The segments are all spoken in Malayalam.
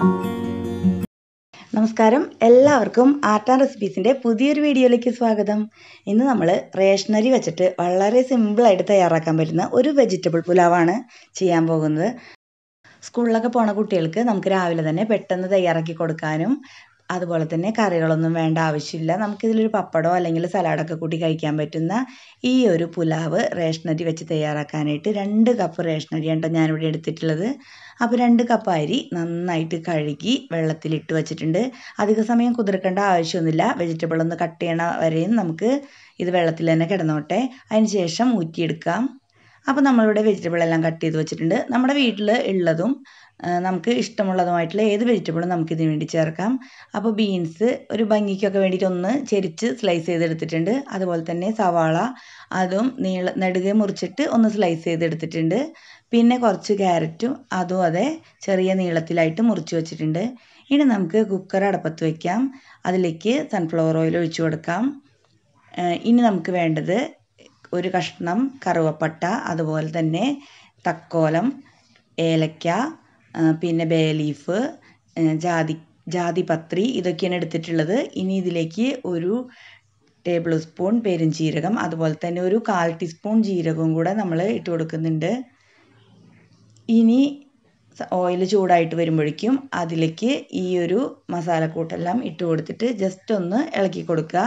നമസ്കാരം എല്ലാവർക്കും ആർട്ട് ആൻഡ് റെസിപ്പീസിൻ്റെ പുതിയൊരു വീഡിയോയിലേക്ക് സ്വാഗതം ഇന്ന് നമ്മൾ റേഷനറി വെച്ചിട്ട് വളരെ സിമ്പിളായിട്ട് തയ്യാറാക്കാൻ പറ്റുന്ന ഒരു വെജിറ്റബിൾ പുലാവാണ് ചെയ്യാൻ പോകുന്നത് സ്കൂളിലൊക്കെ പോണ കുട്ടികൾക്ക് നമുക്ക് രാവിലെ തന്നെ പെട്ടെന്ന് തയ്യാറാക്കി കൊടുക്കാനും അതുപോലെ തന്നെ കറികളൊന്നും വേണ്ട ആവശ്യമില്ല നമുക്കിതിലൊരു പപ്പടോ അല്ലെങ്കിൽ സലാഡൊക്കെ കൂട്ടി കഴിക്കാൻ പറ്റുന്ന ഈ ഒരു പുലാവ് റേഷനരി വെച്ച് തയ്യാറാക്കാനായിട്ട് രണ്ട് കപ്പ് റേഷനരി ആണ് ഞാനിവിടെ എടുത്തിട്ടുള്ളത് അപ്പോൾ രണ്ട് കപ്പ് അരി നന്നായിട്ട് കഴുകി വെള്ളത്തിലിട്ട് വെച്ചിട്ടുണ്ട് അധിക സമയം കുതിർക്കേണ്ട ആവശ്യമൊന്നുമില്ല വെജിറ്റബിൾ ഒന്ന് കട്ട് ചെയ്യണ വരെയും നമുക്ക് ഇത് വെള്ളത്തിൽ തന്നെ കിടന്നോട്ടെ അതിന് ശേഷം ഊറ്റിയെടുക്കാം അപ്പോൾ നമ്മളിവിടെ വെജിറ്റബിൾ എല്ലാം കട്ട് ചെയ്ത് വെച്ചിട്ടുണ്ട് നമ്മുടെ വീട്ടിൽ ഉള്ളതും നമുക്ക് ഇഷ്ടമുള്ളതുമായിട്ടുള്ള ഏത് വെജിറ്റബിളും നമുക്ക് ഇതിന് വേണ്ടി ചേർക്കാം അപ്പോൾ ബീൻസ് ഒരു ഭംഗിക്കൊക്കെ വേണ്ടിയിട്ട് ഒന്ന് ചെരിച്ച് സ്ലൈസ് ചെയ്തെടുത്തിട്ടുണ്ട് അതുപോലെ തന്നെ സവാള അതും നീള നെടുകെ മുറിച്ചിട്ട് ഒന്ന് സ്ലൈസ് ചെയ്തെടുത്തിട്ടുണ്ട് പിന്നെ കുറച്ച് ക്യാരറ്റും അതും അതെ ചെറിയ നീളത്തിലായിട്ട് മുറിച്ച് വെച്ചിട്ടുണ്ട് ഇനി നമുക്ക് കുക്കർ അടപ്പത്ത് വയ്ക്കാം അതിലേക്ക് സൺഫ്ലവർ ഓയിൽ ഒഴിച്ചു കൊടുക്കാം ഇനി നമുക്ക് വേണ്ടത് ഒരു കഷ്ണം കറുവപ്പട്ട അതുപോലെ തന്നെ തക്കോലം ഏലക്ക പിന്നെ ബേ ലീഫ് ജാതി ജാതിപത്രി ഇതൊക്കെയാണ് എടുത്തിട്ടുള്ളത് ഇനി ഇതിലേക്ക് ഒരു ടേബിൾ സ്പൂൺ പെരുംജീരകം അതുപോലെ തന്നെ ഒരു കാൽ ടീസ്പൂൺ ജീരകവും കൂടെ നമ്മൾ ഇട്ട് കൊടുക്കുന്നുണ്ട് ഇനി ഓയിൽ ചൂടായിട്ട് വരുമ്പോഴേക്കും അതിലേക്ക് ഈ ഒരു മസാലക്കൂട്ടെല്ലാം ഇട്ട് കൊടുത്തിട്ട് ജസ്റ്റ് ഒന്ന് ഇളക്കി കൊടുക്കുക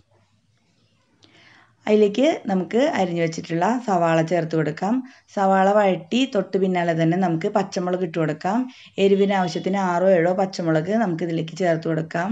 അതിലേക്ക് നമുക്ക് അരിഞ്ഞു വെച്ചിട്ടുള്ള സവാള ചേർത്ത് കൊടുക്കാം സവാള വഴറ്റി തൊട്ട് പിന്നാലെ തന്നെ നമുക്ക് പച്ചമുളക് ഇട്ട് കൊടുക്കാം എരിവിന് ആവശ്യത്തിന് ആറോ ഏഴോ പച്ചമുളക് നമുക്ക് ഇതിലേക്ക് ചേർത്ത് കൊടുക്കാം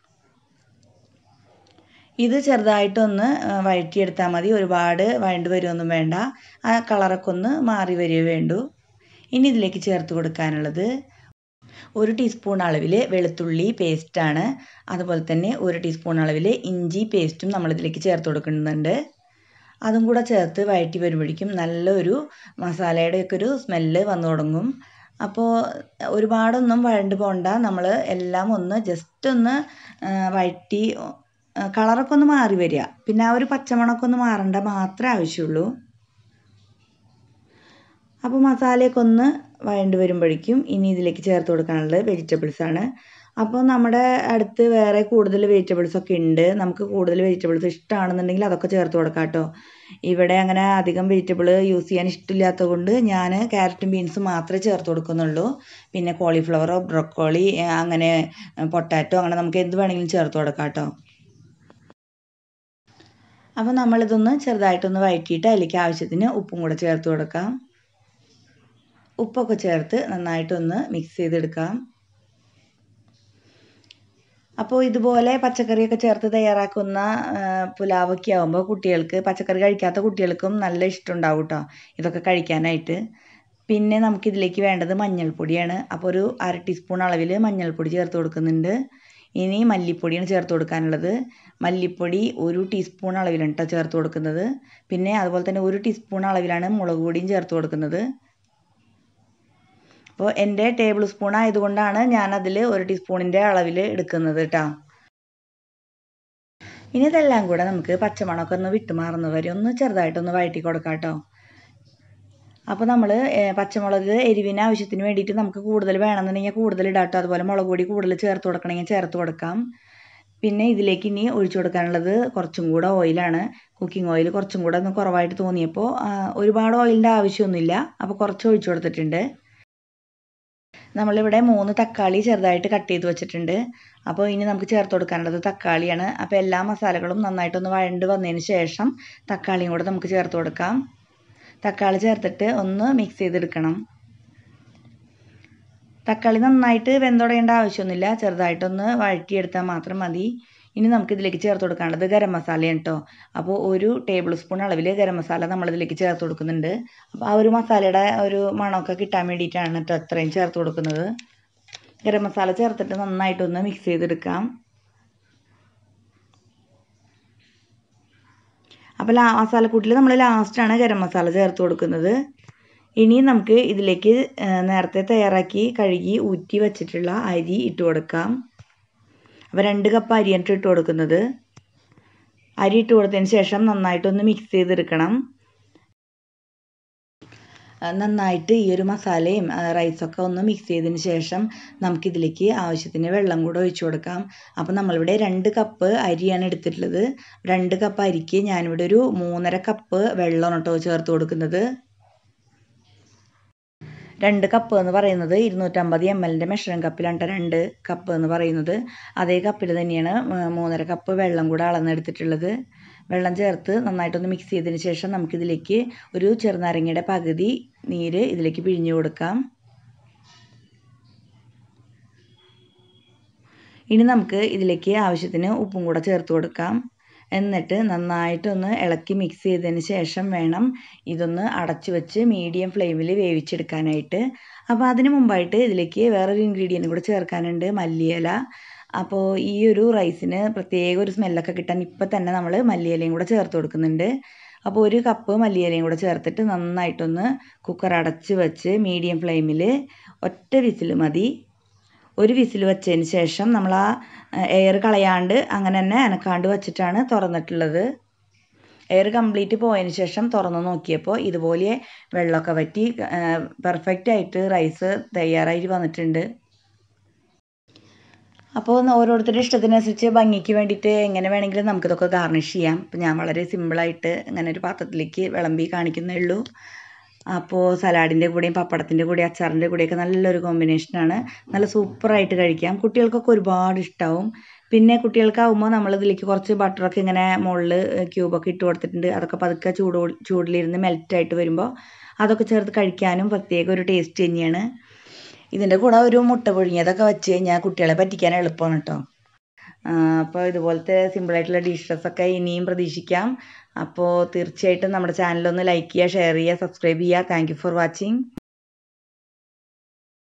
ഇത് ചെറുതായിട്ടൊന്ന് വഴറ്റിയെടുത്താൽ മതി ഒരുപാട് വഴണ്ട് വരുമൊന്നും വേണ്ട ആ കളറൊക്കെ ഒന്ന് മാറി വരികയേ വേണ്ടൂ ഇനി ഇതിലേക്ക് ചേർത്ത് കൊടുക്കാനുള്ളത് ഒരു ടീസ്പൂൺ അളവിൽ വെളുത്തുള്ളി പേസ്റ്റാണ് അതുപോലെ തന്നെ ഒരു ടീസ്പൂൺ അളവിൽ ഇഞ്ചി പേസ്റ്റും നമ്മളിതിലേക്ക് ചേർത്ത് കൊടുക്കുന്നുണ്ട് അതും കൂടെ ചേർത്ത് വഴറ്റി വരുമ്പോഴേക്കും നല്ലൊരു മസാലയുടെയൊക്കെ ഒരു സ്മെല്ല് വന്നു തുടങ്ങും അപ്പോൾ ഒരുപാടൊന്നും വഴണ്ട് പോകണ്ട നമ്മൾ എല്ലാം ഒന്ന് ജസ്റ്റ് ഒന്ന് വഴറ്റി കളറൊക്കെ ഒന്ന് മാറി വരിക പിന്നെ ആ ഒരു പച്ചമണമൊക്കെ ഒന്ന് മാറേണ്ട മാത്രമേ ആവശ്യമുള്ളൂ അപ്പോൾ മസാലയൊക്കെ ഒന്ന് വഴണ്ട് വരുമ്പോഴേക്കും ഇനി ഇതിലേക്ക് ചേർത്ത് കൊടുക്കാനുള്ളത് വെജിറ്റബിൾസ് ആണ് അപ്പോൾ നമ്മുടെ അടുത്ത് വേറെ കൂടുതൽ വെജിറ്റബിൾസ് ഒക്കെ ഉണ്ട് നമുക്ക് കൂടുതൽ വെജിറ്റബിൾസ് ഇഷ്ടമാണെന്നുണ്ടെങ്കിൽ അതൊക്കെ ചേർത്ത് കൊടുക്കാം കേട്ടോ ഇവിടെ അങ്ങനെ അധികം വെജിറ്റബിൾ യൂസ് ചെയ്യാൻ ഇഷ്ടമില്ലാത്തത് കൊണ്ട് ഞാൻ ക്യാരറ്റും ബീൻസും മാത്രമേ ചേർത്ത് കൊടുക്കുന്നുള്ളൂ പിന്നെ കോളിഫ്ലവറോ ബ്രൊക്കോളി അങ്ങനെ പൊട്ടാറ്റോ അങ്ങനെ നമുക്ക് എന്ത് വേണമെങ്കിലും ചേർത്ത് കൊടുക്കാം കേട്ടോ അപ്പോൾ നമ്മളിതൊന്ന് ചെറുതായിട്ടൊന്ന് വഴറ്റിയിട്ട് അതിലേക്ക് ആവശ്യത്തിന് ഉപ്പും കൂടെ ചേർത്ത് കൊടുക്കാം ഉപ്പൊക്കെ ചേർത്ത് നന്നായിട്ടൊന്ന് മിക്സ് ചെയ്തെടുക്കാം അപ്പോൾ ഇതുപോലെ പച്ചക്കറിയൊക്കെ ചേർത്ത് തയ്യാറാക്കുന്ന പുലാവൊക്കെ ആകുമ്പോൾ കുട്ടികൾക്ക് പച്ചക്കറി കഴിക്കാത്ത കുട്ടികൾക്കും നല്ല ഇഷ്ടമുണ്ടാവും കേട്ടോ ഇതൊക്കെ കഴിക്കാനായിട്ട് പിന്നെ നമുക്കിതിലേക്ക് വേണ്ടത് മഞ്ഞൾപ്പൊടിയാണ് അപ്പോൾ ഒരു അര ടീസ്പൂൺ അളവിൽ മഞ്ഞൾപ്പൊടി ചേർത്ത് കൊടുക്കുന്നുണ്ട് ഇനി മല്ലിപ്പൊടിയാണ് ചേർത്ത് കൊടുക്കാനുള്ളത് മല്ലിപ്പൊടി ഒരു ടീസ്പൂൺ അളവിലാണ് കേട്ടോ ചേർത്ത് കൊടുക്കുന്നത് പിന്നെ അതുപോലെ തന്നെ ഒരു ടീസ്പൂൺ അളവിലാണ് മുളക് പൊടിയും ചേർത്ത് കൊടുക്കുന്നത് അപ്പോൾ എൻ്റെ ടേബിൾ സ്പൂൺ ആയതുകൊണ്ടാണ് ഞാൻ അതിൽ ഒരു ടീസ്പൂണിൻ്റെ അളവിൽ എടുക്കുന്നത് കേട്ടോ ഇനി ഇതെല്ലാം കൂടെ നമുക്ക് പച്ചമണമൊക്കെ ഒന്ന് വിട്ടുമാറുന്ന വരെ ഒന്ന് ചെറുതായിട്ടൊന്ന് വഴറ്റി കൊടുക്കാം കേട്ടോ അപ്പോൾ നമ്മൾ പച്ചമുളക് എരിവിന് ആവശ്യത്തിന് വേണ്ടിയിട്ട് നമുക്ക് കൂടുതൽ വേണമെന്നുണ്ടെങ്കിൽ കൂടുതൽ ഇടാം കേട്ടോ അതുപോലെ മുളക് പൊടി കൂടുതൽ ചേർത്ത് കൊടുക്കണമെങ്കിൽ ചേർത്ത് കൊടുക്കാം പിന്നെ ഇതിലേക്ക് ഇനി ഒഴിച്ചു കൊടുക്കാനുള്ളത് കുറച്ചും കൂടെ ഓയിലാണ് കുക്കിംഗ് ഓയിൽ കുറച്ചും കൂടെ ഒന്ന് കുറവായിട്ട് തോന്നിയപ്പോൾ ഒരുപാട് ഓയിലിൻ്റെ ആവശ്യമൊന്നുമില്ല അപ്പോൾ കുറച്ച് ഒഴിച്ചു കൊടുത്തിട്ടുണ്ട് നമ്മളിവിടെ മൂന്ന് തക്കാളി ചെറുതായിട്ട് കട്ട് ചെയ്ത് വെച്ചിട്ടുണ്ട് അപ്പോൾ ഇനി നമുക്ക് ചേർത്ത് കൊടുക്കാനുള്ളത് തക്കാളിയാണ് അപ്പോൾ എല്ലാ മസാലകളും നന്നായിട്ടൊന്ന് വഴണ്ട് വന്നതിന് ശേഷം തക്കാളിയും കൂടെ നമുക്ക് ചേർത്ത് കൊടുക്കാം തക്കാളി ചേർത്തിട്ട് ഒന്ന് മിക്സ് ചെയ്തെടുക്കണം തക്കാളി നന്നായിട്ട് വെന്തുടയേണ്ട ആവശ്യമൊന്നുമില്ല ചെറുതായിട്ടൊന്ന് വഴറ്റിയെടുത്താൽ മാത്രം മതി ഇനി നമുക്ക് ഇതിലേക്ക് ചേർത്ത് കൊടുക്കാനുള്ളത് ഗരം മസാലയാണ് കേട്ടോ അപ്പോൾ ഒരു ടേബിൾ സ്പൂൺ അളവിൽ ഗരം മസാല നമ്മളിതിലേക്ക് ചേർത്ത് കൊടുക്കുന്നുണ്ട് അപ്പോൾ ആ ഒരു മസാലയുടെ ഒരു മണമൊക്കെ കിട്ടാൻ വേണ്ടിയിട്ടാണ് കേട്ടോ അത്രയും ചേർത്ത് കൊടുക്കുന്നത് ഗരം മസാല ചേർത്തിട്ട് നന്നായിട്ടൊന്ന് മിക്സ് ചെയ്തെടുക്കാം അപ്പോൾ ലാ മസാലക്കൂട്ടിൽ നമ്മൾ ലാസ്റ്റാണ് ഗരം മസാല ചേർത്ത് കൊടുക്കുന്നത് ഇനി നമുക്ക് ഇതിലേക്ക് നേരത്തെ തയ്യാറാക്കി കഴുകി ഊറ്റി വെച്ചിട്ടുള്ള അരി ഇട്ട് കൊടുക്കാം അപ്പോൾ രണ്ട് കപ്പ് അരിയാണ് ഇട്ട് കൊടുക്കുന്നത് അരി ഇട്ട് കൊടുത്തതിന് ശേഷം നന്നായിട്ടൊന്ന് മിക്സ് ചെയ്തെടുക്കണം ആ, നന്നായിട്ട് ഈ ഒരു മസാലയും ആ, റൈസൊക്കെ ഒന്ന് മിക്സ് ചെയ്തതിന് ശേഷം നമുക്കിതിലേക്ക് ആവശ്യത്തിന് വെള്ളം കൂടെ ഒഴിച്ചു കൊടുക്കാം അപ്പോൾ നമ്മളിവിടെ രണ്ട് കപ്പ് അരിയാണ് എടുത്തിട്ടുള്ളത് രണ്ട് കപ്പ് അരിക്ക് ഞാനിവിടെ ഒരു മൂന്നര കപ്പ് വെള്ളമാണ് കേട്ടോ ചേർത്ത് കൊടുക്കുന്നത് രണ്ട് കപ്പ് എന്ന് പറയുന്നത് ഇരുന്നൂറ്റമ്പത് എം എല്ലിൻ്റെ മെഷറിംഗ് കപ്പിലാണ് ട്ടോ രണ്ട് കപ്പ് എന്ന് പറയുന്നത് അതേ കപ്പിൽ തന്നെയാണ് മ- മൂന്നര കപ്പ് വെള്ളം കൂടെ അളന്നെടുത്തിട്ടുള്ളത് വെള്ളം ചേർത്ത് നന്നായിട്ടൊന്ന് മിക്സ് ചെയ്തതിന് ശേഷം നമുക്കിതിലേക്ക് ഒരു ചെറുനാരങ്ങയുടെ പകുതി നീര് ഇതിലേക്ക് പിഴിഞ്ഞു കൊടുക്കാം ഇനി നമുക്ക് ഇതിലേക്ക് ആവശ്യത്തിന് ഉപ്പും കൂടെ ചേർത്ത് കൊടുക്കാം എന്നിട്ട് നന്നായിട്ടൊന്ന് ഇളക്കി മിക്സ് ചെയ്തതിന് ശേഷം വേണം ഇതൊന്ന് അടച്ചു വെച്ച് മീഡിയം ഫ്ലെയിമിൽ വേവിച്ചെടുക്കാനായിട്ട് അപ്പോൾ അതിന് മുമ്പായിട്ട് ഇതിലേക്ക് വേറൊരു ഇൻഗ്രീഡിയൻറ്റ് കൂടെ ചേർക്കാനുണ്ട് മല്ലിയില അപ്പോൾ ഈ ഒരു റൈസിന് പ്രത്യേക ഒരു സ്മെല്ലൊക്കെ കിട്ടാൻ ഇപ്പം തന്നെ നമ്മൾ മല്ലിയിലയും കൂടെ ചേർത്ത് കൊടുക്കുന്നുണ്ട് അപ്പോൾ ഒരു കപ്പ് മല്ലിയിലയും കൂടെ ചേർത്തിട്ട് നന്നായിട്ടൊന്ന് കുക്കർ അടച്ച് വെച്ച് മീഡിയം ഫ്ലെയിമിൽ ഒറ്റ വിസിൽ മതി ഒരു വിസിൽ വെച്ചതിന് ശേഷം നമ്മൾ ആ എയർ കളയാണ്ട് അങ്ങനെ തന്നെ അനക്കാണ്ട് വെച്ചിട്ടാണ് തുറന്നിട്ടുള്ളത് എയർ കംപ്ലീറ്റ് പോയതിന് ശേഷം തുറന്ന് നോക്കിയപ്പോൾ ഇതുപോലെ വെള്ളമൊക്കെ വറ്റി പെർഫെക്റ്റ് ആയിട്ട് റൈസ് തയ്യാറായിട്ട് വന്നിട്ടുണ്ട് അപ്പോൾ ഓരോരുത്തരുടെ ഇഷ്ടത്തിനനുസരിച്ച് ഭംഗിക്ക് വേണ്ടിയിട്ട് എങ്ങനെ വേണമെങ്കിലും നമുക്കിതൊക്കെ ഗാർണിഷ് ചെയ്യാം അപ്പോൾ ഞാൻ വളരെ സിമ്പിളായിട്ട് ഇങ്ങനെ ഒരു പാത്രത്തിലേക്ക് വിളമ്പി കാണിക്കുന്നേ ഉള്ളൂ അപ്പോൾ സലാഡിൻ്റെ കൂടെയും പപ്പടത്തിൻ്റെ കൂടെയും അച്ചാറിൻ്റെ കൂടെയൊക്കെ നല്ലൊരു കോമ്പിനേഷനാണ് നല്ല സൂപ്പറായിട്ട് കഴിക്കാം കുട്ടികൾക്കൊക്കെ ഒരുപാട് ഇഷ്ടമാവും പിന്നെ കുട്ടികൾക്കാവുമ്പോൾ നമ്മൾ ഇതിലേക്ക് കുറച്ച് ബട്ടറൊക്കെ ഇങ്ങനെ മുകളിൽ ക്യൂബൊക്കെ ഇട്ട് കൊടുത്തിട്ടുണ്ട് അതൊക്കെ പതുക്കെ ചൂട് ചൂടിലിരുന്ന് മെൽറ്റായിട്ട് വരുമ്പോൾ അതൊക്കെ ചേർത്ത് കഴിക്കാനും പ്രത്യേക ഒരു ടേസ്റ്റ് തന്നെയാണ് ഇതിൻ്റെ കൂടെ ഒരു മുട്ട പുഴുങ്ങിയതൊക്കെ വെച്ച് കഴിഞ്ഞാൽ കുട്ടികളെ പറ്റിക്കാൻ എളുപ്പമാണ് കേട്ടോ അപ്പോൾ ഇതുപോലത്തെ സിമ്പിളായിട്ടുള്ള ഡിഷസൊക്കെ ഇനിയും പ്രതീക്ഷിക്കാം അപ്പോൾ തീർച്ചയായിട്ടും നമ്മുടെ ചാനലൊന്ന് ലൈക്ക് ചെയ്യുക ഷെയർ ചെയ്യുക സബ്സ്ക്രൈബ് ചെയ്യുക താങ്ക് യു ഫോർ വാച്ചിങ്